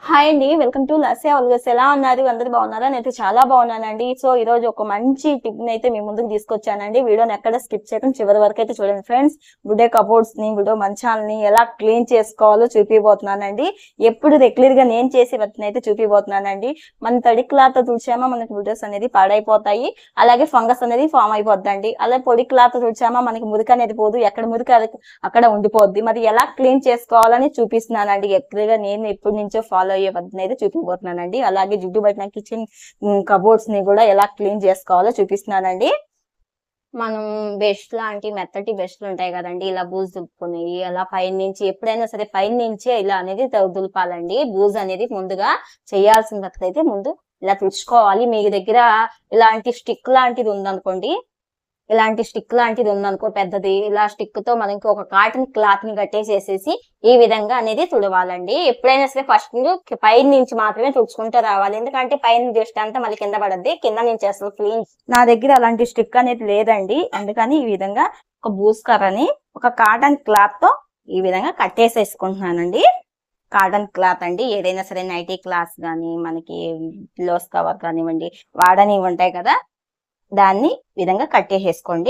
hi అండి welcome to లస్సే ఆల్గస్ ఎలా ఉన్నారు అందరు బాగున్నారా నేనైతే చాలా బాగున్నానండి సో ఈ రోజు ఒక మంచి టిప్ ని అయితే మీ ముందుకు తీసుకొచ్చానండి వీడియోని ఎక్కడ స్కిప్ చేయడం చివరి వరకు అయితే చూడండి ఫ్రెండ్స్ బుడే కబోర్డ్స్ ని బుడో మంచాలని ఎలా క్లీన్ చేసుకోవాలో చూపిపోతున్నానండి ఎప్పుడు రెగ్యులర్ గా నేను చేసి వాటిని అయితే చూపిపోతున్నానండి మన తడి క్లాత్ తుడిచామా మనకి బుడోస్ అనేది పాడైపోతాయి అలాగే ఫంగస్ అనేది ఫామ్ అయిపోద్దండి అలాగే పొడి క్లాత్ తుడిచామా మనకి మురికి అనేది పోదు ఎక్కడ మురికి అది అక్కడ ఉండిపోద్ది మరి ఎలా క్లీన్ చేసుకోవాలని చూపిస్తున్నానండి ఎక్కువగా నేను ఎప్పటి నుంచో ఫాలో అయ్యే పద్ధతిని అయితే చూపిపోతున్నానండి అలాగే జుట్టు పట్టిన కిచెన్ కబోర్డ్స్ ని కూడా ఎలా క్లీన్ చేసుకోవాలో చూపిస్తున్నానండి మనం బెస్ట్ లాంటి మెత్తటి బెస్ట్లు ఉంటాయి కదండి ఇలా బూజు దులుపుకునేవి అలా పైన నుంచి ఎప్పుడైనా సరే పైన నుంచే ఇలా అనేది దు- దులపాలండి బూజు అనేది ముందుగా చేయాల్సినట్లయితే ముందు ఇలా తుడుచుకోవాలి మీ దగ్గర ఇలాంటి స్టిక్ లాంటిది ఉందనుకోండి ఇలాంటి స్టిక్ లాంటిది ఉందనుకో పెద్దది ఇలా స్టిక్ తో మనకి ఒక కాటన్ క్లాత్ ని కట్టేసేసేసి ఈ విధంగా అనేది తుడవాలండి ఎప్పుడైనా సరే ఫస్ట్ పైన నుంచి మాత్రమే తుడుచుకుంటూ రావాలి ఎందుకంటే పైన జస్ట్ అంతా మళ్ళీ కింద పడద్ది కింద నుంచి అసలు క్లీన్ నా దగ్గర అలాంటి స్టిక్ అనేది లేదండి అందుకని ఈ విధంగా ఒక బూస్కర్ని ఒక కాటన్ క్లాత్ తో ఈ విధంగా కట్టేసేసుకుంటున్నానండి కాటన్ క్లాత్ అండి ఏదైనా సరే నైటీ క్లాత్ కానీ మనకి పిల్లోస్ కవర్ కానివ్వండి వాడని ఉంటాయి కదా దాన్ని ఈ విధంగా కట్టేసేసుకోండి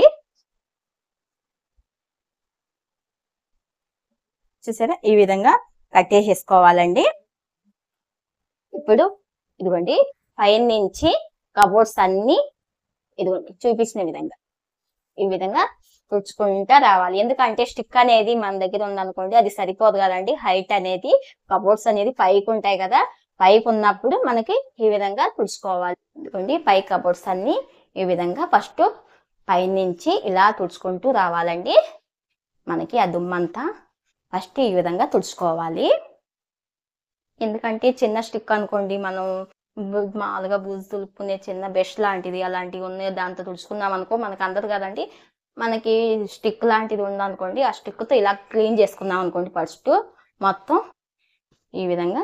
చూసారా ఈ విధంగా కట్టేసేసుకోవాలండి ఇప్పుడు ఇదిగోండి పైన నుంచి కబోర్డ్స్ అన్ని ఇదిగోండి చూపించిన విధంగా ఈ విధంగా తుడుచుకుంటా రావాలి ఎందుకంటే స్టిక్ అనేది మన దగ్గర ఉందనుకోండి అది సరిపోదు కదండి హైట్ అనేది కబోర్డ్స్ అనేది పైకి ఉంటాయి కదా పైకి ఉన్నప్పుడు మనకి ఈ విధంగా తుడుచుకోవాలి ఇదిగోండి పై కబోర్డ్స్ అన్ని ఈ విధంగా ఫస్ట్ పైనుంచి ఇలా తుడుచుకుంటూ రావాలండి మనకి ఆ దుమ్మంతా ఫస్ట్ ఈ విధంగా తుడుచుకోవాలి ఎందుకంటే చిన్న స్టిక్ అనుకోండి మనం బు- మామూలుగా బూజు తులుపుకునే చిన్న బెస్ట్ లాంటిది అలాంటివి ఉన్నాయి దాంతో తుడుచుకున్నాం అనుకో మనకు అందదు కదండి మనకి స్టిక్ లాంటిది ఉందనుకోండి ఆ stick తో ఇలా క్లీన్ చేసుకున్నాం అనుకోండి ఫస్ట్ మొత్తం ఈ విధంగా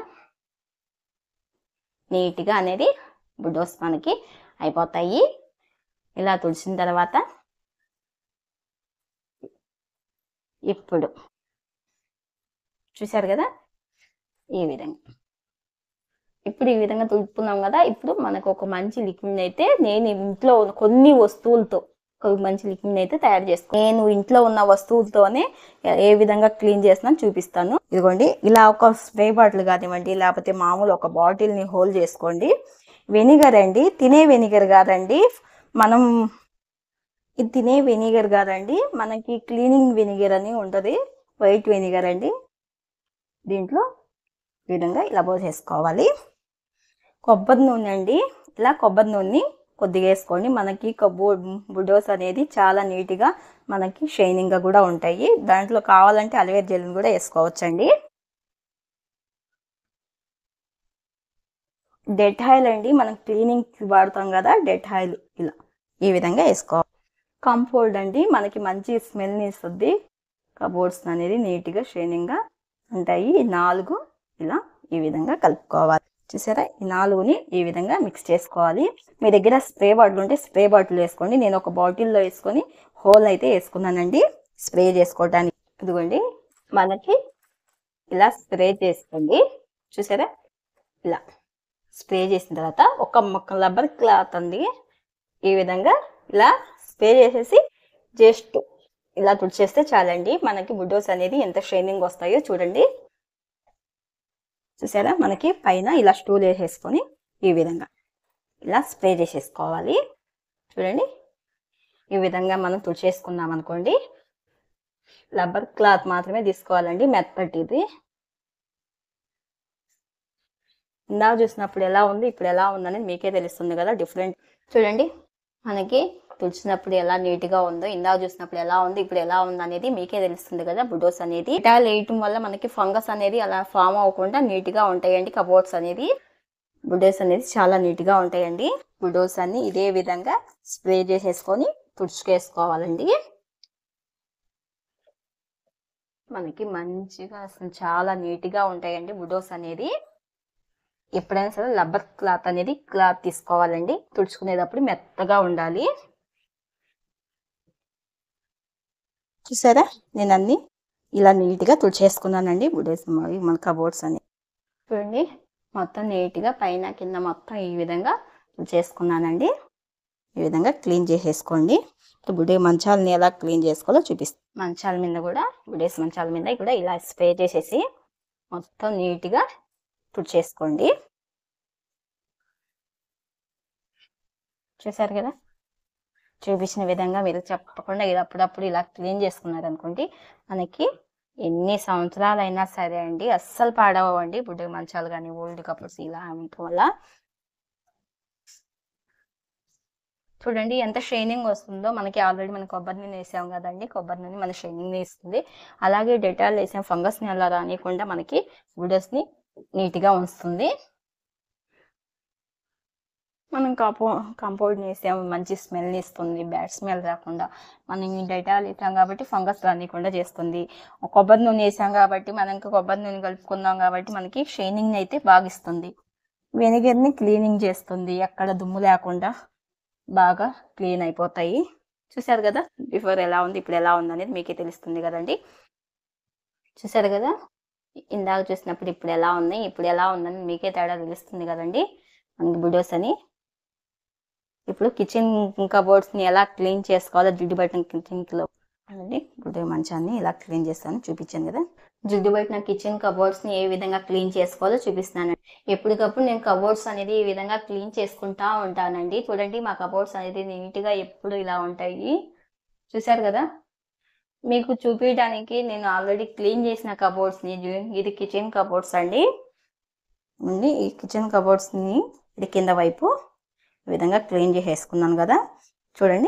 నీట్గా అనేది బుడ్డోస్ మనకి అయిపోతాయి ఇలా తుడిచిన తర్వాత ఇప్పుడు చూశారు కదా ఈ విధంగా ఇప్పుడు ఈ విధంగా తుడుపుకున్నాం కదా ఇప్పుడు మనకు ఒక మంచి లిక్విడ్ అయితే నేను ఇంట్లో ఉన్న కొన్ని వస్తువులతో ఒక మంచి లిక్విడ్ అయితే తయారు చేసుకో నేను ఇంట్లో ఉన్న వస్తువులతోనే ఏ విధంగా క్లీన్ చేస్తున్నాను చూపిస్తాను ఇదిగోండి ఇలా ఒక స్ప్రే బాటిల్ కానివ్వండి లేకపోతే మామూలు ఒక బాటిల్ ని హోల్ చేసుకోండి వెనిగర్ అండి తినే వెనిగర్ కాదండి మనం ఇది తినే వెనిగర్ కాదండి మనకి క్లీనింగ్ వెనిగర్ అని ఉంటుంది వైట్ వెనిగర్ అండి దీంట్లో ఈ విధంగా ఇలా పోసేసుకోవాలి కొబ్బరి నూనె అండి ఇలా కొబ్బరి నూనె కొద్దిగా వేసుకోండి మనకి కబ్బు బుడోస్ అనేది చాలా నీట్గా మనకి షైనింగ్గా కూడా ఉంటాయి దాంట్లో కావాలంటే అలవేర్ జెల్ని కూడా వేసుకోవచ్చండి డెట్ ఆయిల్ అండి మనం క్లీనింగ్ వాడతాం కదా డెట్ ఆయిల్ ఇలా ఈ విధంగా వేసుకోవాలి కంఫోర్డ్ అండి మనకి మంచి స్మెల్ని ఇస్తుంది కబోర్డ్స్ అనేది నీట్గా షైనింగ్గా ఉంటాయి ఈ నాలుగు ఇలా ఈ విధంగా కలుపుకోవాలి చూసారా ఈ నాలుగుని ఈ విధంగా మిక్స్ చేసుకోవాలి మీ దగ్గర స్ప్రే బాటిల్ ఉంటే స్ప్రే బాటిల్ వేసుకోండి నేను ఒక బాటిల్లో వేసుకొని హోల్ అయితే వేసుకున్నానండి స్ప్రే చేసుకోవడానికి ఇదిగోండి మనకి ఇలా స్ప్రే చేసుకోండి చూసారా ఇలా స్ప్రే చేసిన తర్వాత ఒక మొక్క రబ్బర్ క్లాత్ అండి ఈ విధంగా ఇలా స్ప్రే చేసేసి జస్ట్ ఇలా తుడిచేస్తే చాలండి మనకి బుడ్డోస్ అనేది ఎంత షైనింగ్ వస్తాయో చూడండి చూసారా మనకి పైన ఇలా స్టూల్ వేసేసుకొని ఈ విధంగా ఇలా స్ప్రే చేసేసుకోవాలి చూడండి ఈ విధంగా మనం తుడిచేసుకున్నాం అనుకోండి రబ్బర్ క్లాత్ మాత్రమే తీసుకోవాలండి మెత్తటిది ఇందాక చూసినప్పుడు ఎలా ఉంది ఇప్పుడు ఎలా ఉందనేది మీకే తెలుస్తుంది కదా డిఫరెంట్ చూడండి మనకి తుడిచినప్పుడు ఎలా నీట్ గా ఉందో ఇందాక చూసినప్పుడు ఎలా ఉంది ఇప్పుడు ఎలా ఉంది అనేది మీకే తెలుస్తుంది కదా బుడోస్ అనేది ఇటా వేయటం వల్ల మనకి ఫంగస్ అనేది అలా ఫామ్ అవ్వకుండా నీట్ గా ఉంటాయండి కబోర్డ్స్ అనేది బుడోస్ అనేది చాలా నీట్ గా ఉంటాయండి బుడోస్ అన్ని ఇదే విధంగా స్ప్రే చేసేసుకొని తుడుచుకేసుకోవాలండి మనకి మంచిగా అసలు చాలా నీట్ గా ఉంటాయండి బుడోస్ అనేది ఎప్పుడైనా సరే రబ్బర్ క్లాత్ అనేది క్లాత్ తీసుకోవాలండి తుడుచుకునేటప్పుడు మెత్తగా ఉండాలి చూసారా నేను అన్ని ఇలా నీట్గా తుడిచేసుకున్నానండి బుడేసి మన కబోర్డ్స్ అని చూడండి మొత్తం నీట్గా పైన కింద మొత్తం ఈ విధంగా చేసుకున్నానండి ఈ విధంగా క్లీన్ చేసేసుకోండి బుడే మంచాలని ఎలా క్లీన్ చేసుకోవాలో చూపిస్తాను మంచాల మీద కూడా బుడేస్ మంచాల మీద కూడా ఇలా స్ప్రే చేసేసి మొత్తం నీట్గా తుడిచేసుకోండి చూసారు కదా చూపించిన విధంగా మీరు చెప్పకుండా ఇది అప్పుడప్పుడు ఇలా క్లీన్ చేసుకున్నారు అనుకోండి మనకి ఎన్ని సంవత్సరాలైనా సరే అండి అస్సలు పాడవండి బుడ్డ మంచాలు కానీ ఓల్డ్ కపుల్స్ ఇలా ఉండటం వల్ల చూడండి ఎంత షైనింగ్ వస్తుందో మనకి ఆల్రెడీ మనం కొబ్బరి నూనె వేసాం కదండి కొబ్బరి నూనె మన షైనింగ్ ఇస్తుంది అలాగే డెటాల్ వేసాం ఫంగస్ ని అలా రానియకుండా మనకి వుడస్ ని నీట్ గా ఉంచుతుంది మనం కాంపౌ కాంపౌండ్ వేసాం మంచి స్మెల్ ఇస్తుంది బ్యాడ్ స్మెల్ రాకుండా మనం ఈ డెటాల్ వేసాం కాబట్టి ఫంగస్ రానియకుండా చేస్తుంది కొబ్బరి నూనె వేసాం కాబట్టి మనం ఇంకా కొబ్బరి నూనె కలుపుకున్నాం కాబట్టి మనకి షైనింగ్ అయితే బాగా ఇస్తుంది వెనిగర్ ని క్లీనింగ్ చేస్తుంది ఎక్కడ దుమ్ము లేకుండా బాగా క్లీన్ అయిపోతాయి చూసారు కదా బిఫోర్ ఎలా ఉంది ఇప్పుడు ఎలా ఉంది అనేది మీకే తెలుస్తుంది కదండి చూసారు కదా ఇందాక చూసినప్పుడు ఇప్పుడు ఎలా ఉంది ఇప్పుడు ఎలా ఉందని మీకే తేడా తెలుస్తుంది కదండి మనకి బుడోస్ అని ఇప్పుడు కిచెన్ కబోర్డ్స్ ని ఎలా క్లీన్ చేసుకోవాలో జిడ్డు బయట కిచెన్ లో అండి బుడో మంచాన్ని ఇలా క్లీన్ చేస్తాను చూపించాను కదా జిడ్డు బయట కిచెన్ కబోర్డ్స్ ని ఏ విధంగా క్లీన్ చేసుకోవాలో చూపిస్తున్నాను ఎప్పటికప్పుడు నేను కబోర్డ్స్ అనేది ఈ విధంగా క్లీన్ చేసుకుంటా ఉంటానండి చూడండి మా కబోర్డ్స్ అనేది నీట్ గా ఎప్పుడు ఇలా ఉంటాయి చూసారు కదా మీకు చూపించడానికి నేను ఆల్రెడీ క్లీన్ చేసిన కబోర్డ్స్ ని జు- ఇది కిచెన్ కబోర్డ్స్ అండి ఉంది ఈ కిచెన్ కబోర్డ్స్ ని ఇది కింద వైపు ఈ విధంగా క్లీన్ చేసేసుకున్నాను కదా చూడండి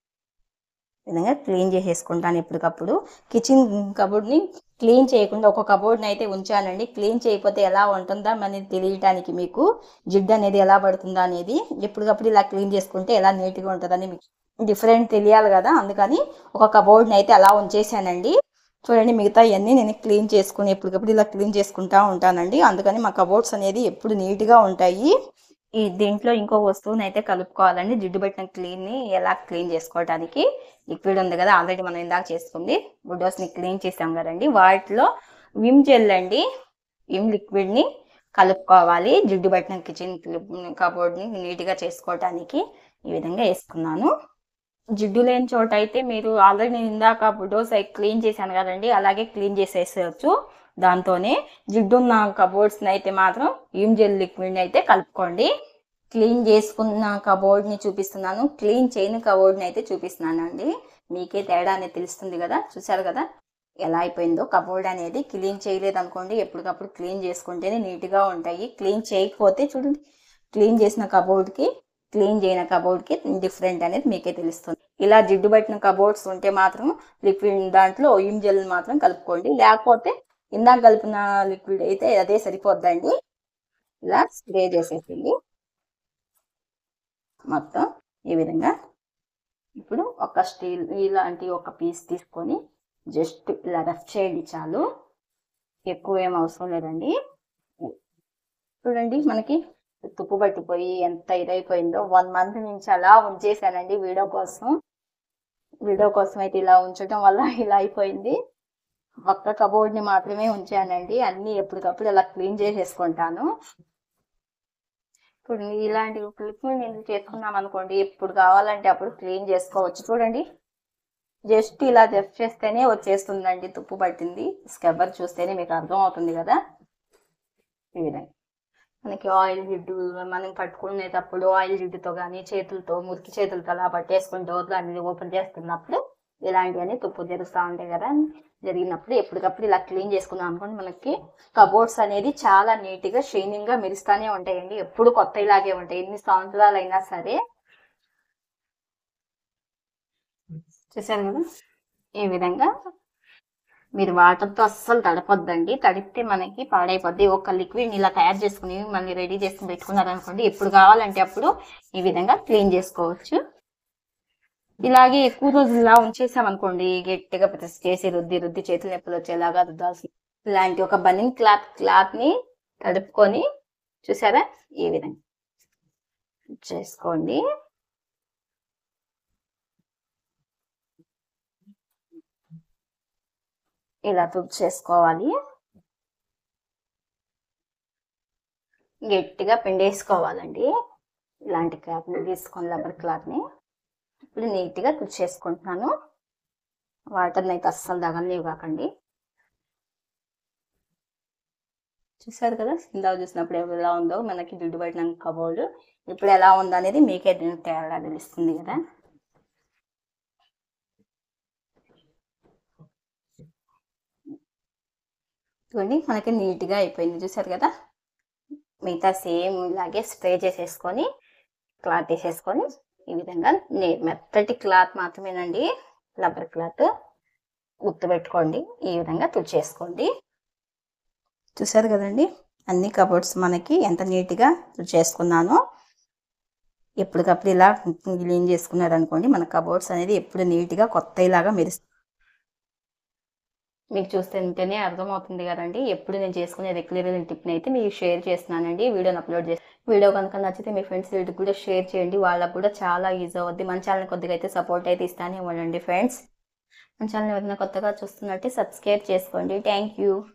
ఈ విధంగా క్లీన్ చేసేసుకుంటాను ఎప్పటికప్పుడు కిచెన్ కబోర్డ్ని క్లీన్ చేయకుండా ఒక కబోర్డ్ని అయితే ఉంచానండి క్లీన్ చేయకపోతే ఎలా ఉంటుందా అనేది తెలియటానికి మీకు జిడ్డు అనేది ఎలా పడుతుందా అనేది ఎప్పటికప్పుడు ఇలా క్లీన్ చేసుకుంటే ఎలా నీట్గా ఉంటుందని మీకు డిఫరెంట్ తెలియాలి కదా అందుకని ఒక కబోర్డ్ని అయితే అలా ఉంచేసానండి చూడండి మిగతా ఇవన్నీ నేను క్లీన్ చేసుకుని ఎప్పటికప్పుడు ఇలా క్లీన్ చేసుకుంటా ఉంటానండి అందుకని మా కబోర్డ్స్ అనేది ఎప్పుడు నీట్గా ఉంటాయి ఈ దీంట్లో ఇంకో వస్తువుని అయితే కలుపుకోవాలండి జిడ్డు పెట్టిన క్లీన్ ని ఎలా క్లీన్ చేసుకోవడానికి లిక్విడ్ ఉంది కదా ఆల్రెడీ మనం ఇందాక చేసుకుంది బుడ్డోస్ ని క్లీన్ చేసాం కదండి వాటిలో విమ్ జెల్ అండి విమ్ లిక్విడ్ ని కలుపుకోవాలి జిడ్డు పట్టిన కిచెన్ కబోర్డ్ ని నీట్ గా చేసుకోవటానికి ఈ విధంగా వేసుకున్నాను జిడ్డు లేని చోట అయితే మీరు ఆల్రెడీ నేను ఇందాక బుడోస్ క్లీన్ చేశాను కదండి అలాగే క్లీన్ చేసేసేయచ్చు దాంతోనే జిడ్డు ఉన్న కబోర్డ్స్ అయితే మాత్రం ఈమ్ జెల్ లిక్విడ్ అయితే కలుపుకోండి క్లీన్ చేసుకున్న కబోర్డ్ ని చూపిస్తున్నాను క్లీన్ చేయని కబోర్డ్ ని అయితే చూపిస్తున్నాను అండి మీకే తేడా అనేది తెలుస్తుంది కదా చూసారు కదా ఎలా అయిపోయిందో కబోర్డ్ అనేది క్లీన్ చేయలేదు అనుకోండి ఎప్పటికప్పుడు క్లీన్ చేసుకుంటేనే నీట్ గా ఉంటాయి క్లీన్ చేయకపోతే చూడండి క్లీన్ చేసిన కబోర్డ్ కి క్లీన్ చేయని కబోర్డ్ కి డిఫరెంట్ అనేది మీకే తెలుస్తుంది ఇలా జిడ్డు పట్టిన కబోర్డ్స్ ఉంటే మాత్రం లిక్విడ్ దాంట్లో ఈమ్ జెల్ మాత్రం కలుపుకోండి లేకపోతే ఇందాక కలిపిన లిక్విడ్ అయితే అదే సరిపోద్దండి ఇలా స్ప్రే చేసేసింది మొత్తం ఈ విధంగా ఇప్పుడు ఒక స్టీల్ ఇలాంటి ఒక పీస్ తీసుకొని జస్ట్ ఇలా రఫ్ చేయండి చాలు ఎక్కువ ఏం అవసరం లేదండి చూడండి మనకి తుప్పు పట్టిపోయి ఎంత ఇదైపోయిందో వన్ మంత్ నుంచి అలా ఉంచేసానండి వీడియో కోసం వీడియో కోసం అయితే ఇలా ఉంచడం వల్ల ఇలా అయిపోయింది ఒక్క కబోర్డ్ ని మాత్రమే ఉంచానండి అన్ని ఎప్పటికప్పుడు ఇలా క్లీన్ చేసేసుకుంటాను ఇప్పుడు ఇలాంటి క్లిప్ నేను చేసుకున్నాం అనుకోండి ఎప్పుడు కావాలంటే అప్పుడు క్లీన్ చేసుకోవచ్చు చూడండి జస్ట్ ఇలా జస్ట్ చేస్తేనే వచ్చేస్తుందండి తుప్పు పట్టింది స్కెబ్బర్ చూస్తేనే మీకు అర్థం అవుతుంది కదా ఈ విధంగా మనకి ఆయిల్ జిడ్డు మనం పట్టుకునేటప్పుడు ఆయిల్ జిడ్డుతో కానీ చేతులతో మురికి చేతులతో అలా పట్టేసుకుని డోర్లు అనేది ఓపెన్ చేస్తున్నప్పుడు ఇలాంటివన్నీ తుప్పు జరుగుతూ ఉంటాయి కదా జరిగినప్పుడు ఎప్పటికప్పుడు ఇలా క్లీన్ చేసుకున్నాం అనుకోండి మనకి కబోర్డ్స్ అనేది చాలా నీట్ గా షైనింగ్ గా మెరుస్తానే ఉంటాయండి ఎప్పుడు కొత్త ఇలాగే ఉంటాయి ఎన్ని సంవత్సరాలు అయినా సరే చూసారు కదా ఈ విధంగా మీరు వాటర్తో అస్సలు తడపొద్దండి తడిపితే మనకి పాడైపోద్ది ఒక లిక్విడ్ ఇలా తయారు చేసుకుని మళ్ళీ రెడీ చేసుకుని పెట్టుకున్నారనుకోండి ఎప్పుడు కావాలంటే అప్పుడు ఈ విధంగా క్లీన్ చేసుకోవచ్చు ఇలాగే ఎక్కువ రోజులు ఇలా ఉంచేసాం అనుకోండి గట్టిగా ప్రెస్ చేసి రుద్ది రుద్ది చేతులు నొప్పులు వచ్చేలాగా రుద్దాల్సి ఇలాంటి ఒక బనిన్ క్లాత్ క్లాత్ ని తడుపుకొని చూసారా ఈ విధంగా చేసుకోండి ఇలా తుడి చేసుకోవాలి గట్టిగా పిండేసుకోవాలండి ఇలాంటి క్లాత్ని తీసుకొని రబ్బర్ క్లాత్ని ఇప్పుడు నీట్గా తుడిచేసుకుంటున్నాను వాటర్ని అయితే అస్సలు తగలనివ్వ కాకండి చూసారు కదా ఇందాక చూసినప్పుడు ఎలా ఉందో మనకి దుడ్డు పట్టిన కబోర్డ్ ఇప్పుడు ఎలా ఉందో అనేది మీకే తేడా తెలుస్తుంది కదా చూడండి మనకి నీట్గా అయిపోయింది చూసారు కదా మిగతా సేమ్ ఇలాగే స్ప్రే చేసేసుకొని క్లాత్ వేసేసుకొని ఈ విధంగా నే- మెత్తటి క్లాత్ మాత్రమేనండి రబ్బర్ క్లాత్ గుర్తుపెట్టుకోండి ఈ విధంగా తుడిచేసుకోండి చూసారు కదండి అన్ని కబోర్డ్స్ మనకి ఎంత నీట్గా తుడిచేసుకున్నానో ఎప్పటికప్పుడు ఇలా క్లీన్ చేసుకున్నారు అనుకోండి మన కబోర్డ్స్ అనేది ఎప్పుడు నీట్గా కొత్త ఇలాగా మెరుస్తుంది మీకు చూస్తుంటేనే అర్థమవుతుంది కదండి ఎప్పుడు నేను చేసుకునే రెగ్యులర్ టిప్ని అయితే మీకు షేర్ చేస్తున్నానండి వీడియోని అప్లోడ్ చేసి వీడియో కనుక నచ్చితే మీ ఫ్రెండ్స్ వీటికి కూడా షేర్ చేయండి వాళ్ళకు కూడా చాలా యూజ్ అవుద్ది మన ఛానల్ కొద్దిగా అయితే సపోర్ట్ అయితే ఇస్తానే ఇవ్వండి ఫ్రెండ్స్ మన ఛానల్ ఎవరైనా కొత్తగా చూస్తున్నట్టే సబ్స్క్రైబ్ చేసుకోండి థ్యాంక్ యూ